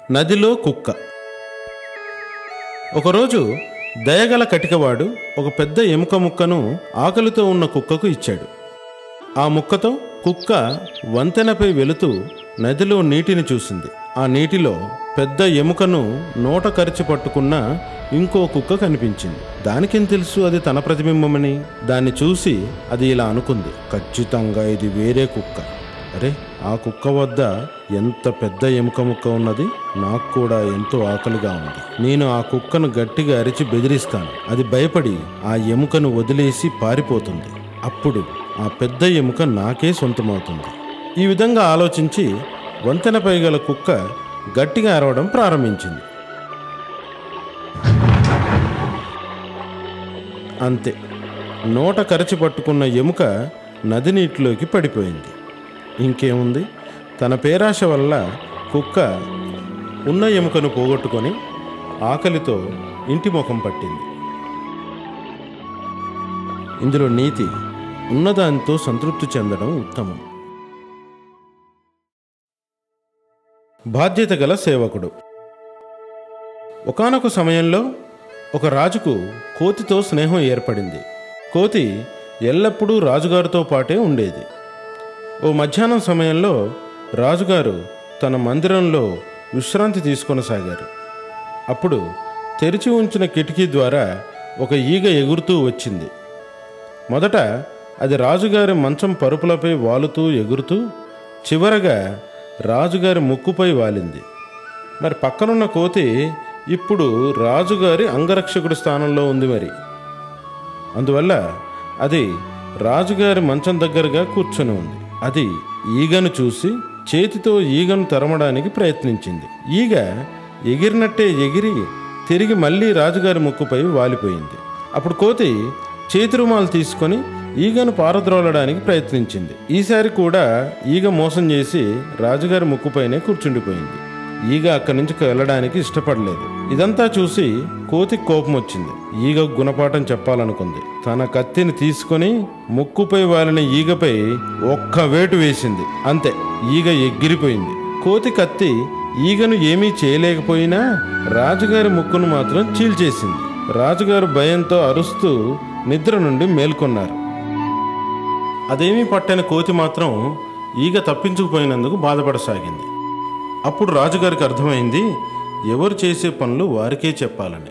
నదిలో కుక్క ఒకరోజు దయగల కటికవాడు ఒక పెద్ద ఎముక ముక్కను ఆకలితో ఉన్న కుక్కకు ఇచ్చాడు ఆ ముక్కతో కుక్క వంతెనపై వెళుతూ నదిలో నీటిని చూసింది ఆ నీటిలో పెద్ద ఎముకను నోట కరిచి పట్టుకున్న ఇంకో కుక్క కనిపించింది దానికేం తెలుసు అది తన ప్రతిబింబమని దాన్ని చూసి అది ఇలా అనుకుంది ఖచ్చితంగా ఇది వేరే కుక్క అరే ఆ కుక్క వద్ద ఎంత పెద్ద ఎముక ముక్క ఉన్నది నాకు కూడా ఎంతో ఆకలిగా ఉంది నేను ఆ కుక్కను గట్టిగా అరిచి బెదిరిస్తాను అది భయపడి ఆ ఎముకను వదిలేసి పారిపోతుంది అప్పుడు ఆ పెద్ద ఎముక నాకే సొంతమవుతుంది ఈ విధంగా ఆలోచించి వంతెనపై గల కుక్క గట్టిగా అరవడం ప్రారంభించింది అంతే నోట కరచి పట్టుకున్న ఎముక నది నీటిలోకి పడిపోయింది ఇంకేముంది తన పేరాశ వల్ల కుక్క ఉన్న ఎముకను పోగొట్టుకొని ఆకలితో ఇంటి ముఖం పట్టింది ఇందులో నీతి ఉన్నదానితో సంతృప్తి చెందడం ఉత్తమం బాధ్యత గల సేవకుడు ఒకానొక సమయంలో ఒక రాజుకు కోతితో స్నేహం ఏర్పడింది కోతి ఎల్లప్పుడూ రాజుగారితో పాటే ఉండేది ఓ మధ్యాహ్నం సమయంలో రాజుగారు తన మందిరంలో విశ్రాంతి తీసుకొనసాగారు అప్పుడు తెరిచి ఉంచిన కిటికీ ద్వారా ఒక ఈగ ఎగురుతూ వచ్చింది మొదట అది రాజుగారి మంచం పరుపులపై వాలుతూ ఎగురుతూ చివరగా రాజుగారి ముక్కుపై వాలింది మరి పక్కనున్న కోతి ఇప్పుడు రాజుగారి అంగరక్షకుడి స్థానంలో ఉంది మరి అందువల్ల అది రాజుగారి మంచం దగ్గరగా కూర్చొని ఉంది అది ఈగను చూసి చేతితో ఈగను తరమడానికి ప్రయత్నించింది ఈగ ఎగిరినట్టే ఎగిరి తిరిగి మళ్ళీ రాజుగారి ముక్కుపై వాలిపోయింది అప్పుడు కోతి చేతి రుమాలు తీసుకొని ఈగను పారద్రోలడానికి ప్రయత్నించింది ఈసారి కూడా ఈగ మోసం చేసి రాజుగారి ముక్కుపైనే కూర్చుండిపోయింది ఈగ అక్కడి నుంచి వెళ్ళడానికి ఇష్టపడలేదు ఇదంతా చూసి కోతి కోపం వచ్చింది ఈగ గుణపాఠం చెప్పాలనుకుంది తన కత్తిని తీసుకొని ముక్కుపై వాలిన ఈగపై ఒక్క వేటు వేసింది అంతే ఈగ ఎగిరిపోయింది కోతి కత్తి ఈగను ఏమీ చేయలేకపోయినా రాజుగారి ముక్కును మాత్రం చీల్చేసింది రాజుగారు భయంతో అరుస్తూ నిద్ర నుండి మేల్కొన్నారు అదేమీ పట్టని కోతి మాత్రం ఈగ తప్పించుకుపోయినందుకు బాధపడసాగింది అప్పుడు రాజుగారికి అర్థమైంది ఎవరు చేసే పనులు వారికే చెప్పాలని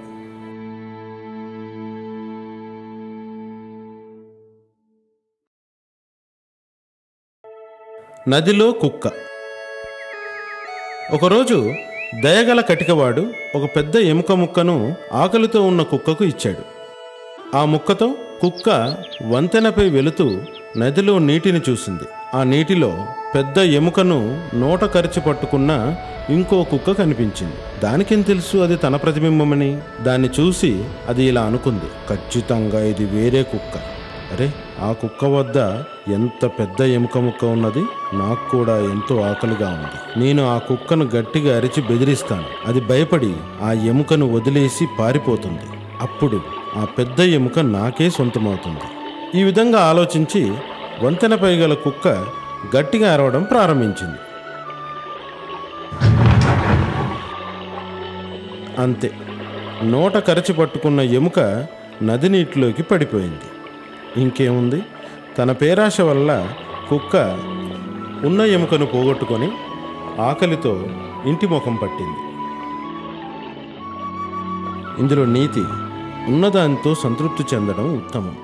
నదిలో కుక్క ఒకరోజు దయగల కటికవాడు ఒక పెద్ద ఎముక ముక్కను ఆకలితో ఉన్న కుక్కకు ఇచ్చాడు ఆ ముక్కతో కుక్క వంతెనపై వెళుతూ నదిలో నీటిని చూసింది ఆ నీటిలో పెద్ద ఎముకను నోట కరిచి పట్టుకున్న ఇంకో కుక్క కనిపించింది దానికేం తెలుసు అది తన ప్రతిబింబమని దాన్ని చూసి అది ఇలా అనుకుంది ఖచ్చితంగా ఇది వేరే కుక్క అరే ఆ కుక్క వద్ద ఎంత పెద్ద ఎముక ముక్క ఉన్నది నాకు కూడా ఎంతో ఆకలిగా ఉంది నేను ఆ కుక్కను గట్టిగా అరిచి బెదిరిస్తాను అది భయపడి ఆ ఎముకను వదిలేసి పారిపోతుంది అప్పుడు ఆ పెద్ద ఎముక నాకే సొంతమవుతుంది ఈ విధంగా ఆలోచించి వంతెనపై గల కుక్క గట్టిగా అరవడం ప్రారంభించింది అంతే నోట కరచి పట్టుకున్న ఎముక నది నీటిలోకి పడిపోయింది ఇంకేముంది తన పేరాశ వల్ల కుక్క ఉన్న ఎముకను పోగొట్టుకొని ఆకలితో ఇంటి ముఖం పట్టింది ఇందులో నీతి ఉన్నదానితో సంతృప్తి చెందడం ఉత్తమం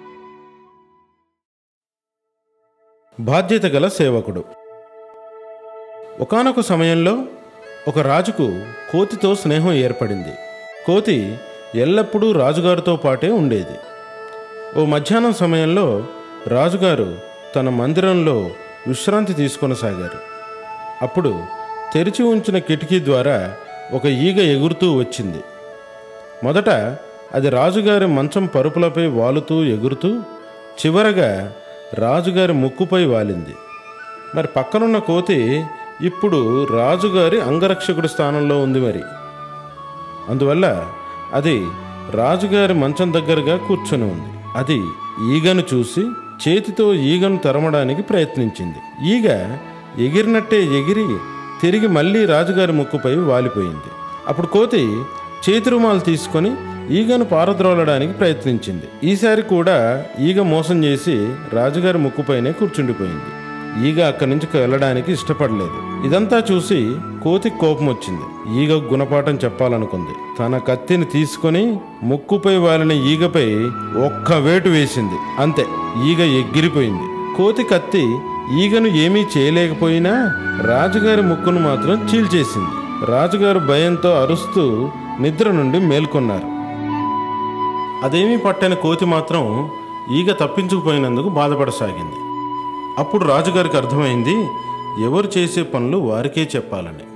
బాధ్యత గల సేవకుడు ఒకానొక సమయంలో ఒక రాజుకు కోతితో స్నేహం ఏర్పడింది కోతి ఎల్లప్పుడూ రాజుగారితో పాటే ఉండేది ఓ మధ్యాహ్నం సమయంలో రాజుగారు తన మందిరంలో విశ్రాంతి తీసుకొనసాగారు అప్పుడు తెరిచి ఉంచిన కిటికీ ద్వారా ఒక ఈగ ఎగురుతూ వచ్చింది మొదట అది రాజుగారి మంచం పరుపులపై వాలుతూ ఎగురుతూ చివరగా రాజుగారి ముక్కుపై వాలింది మరి పక్కనున్న కోతి ఇప్పుడు రాజుగారి అంగరక్షకుడి స్థానంలో ఉంది మరి అందువల్ల అది రాజుగారి మంచం దగ్గరగా కూర్చొని ఉంది అది ఈగను చూసి చేతితో ఈగను తరమడానికి ప్రయత్నించింది ఈగ ఎగిరినట్టే ఎగిరి తిరిగి మళ్ళీ రాజుగారి ముక్కుపై వాలిపోయింది అప్పుడు కోతి చేతి రుమాలు తీసుకొని ఈగను పారద్రోలడానికి ప్రయత్నించింది ఈసారి కూడా ఈగ మోసం చేసి రాజుగారి ముక్కుపైనే కూర్చుండిపోయింది ఈగ అక్కడి నుంచి వెళ్ళడానికి ఇష్టపడలేదు ఇదంతా చూసి కోతికి కోపం వచ్చింది ఈగ గుణపాఠం చెప్పాలనుకుంది తన కత్తిని తీసుకొని ముక్కుపై వాలిన ఈగపై ఒక్క వేటు వేసింది అంతే ఈగ ఎగిరిపోయింది కోతి కత్తి ఈగను ఏమీ చేయలేకపోయినా రాజుగారి ముక్కును మాత్రం చీల్చేసింది రాజుగారు భయంతో అరుస్తూ నిద్ర నుండి మేల్కొన్నారు అదేమీ పట్టని కోతి మాత్రం ఈగ తప్పించుకుపోయినందుకు బాధపడసాగింది అప్పుడు రాజుగారికి అర్థమైంది ఎవరు చేసే పనులు వారికే చెప్పాలని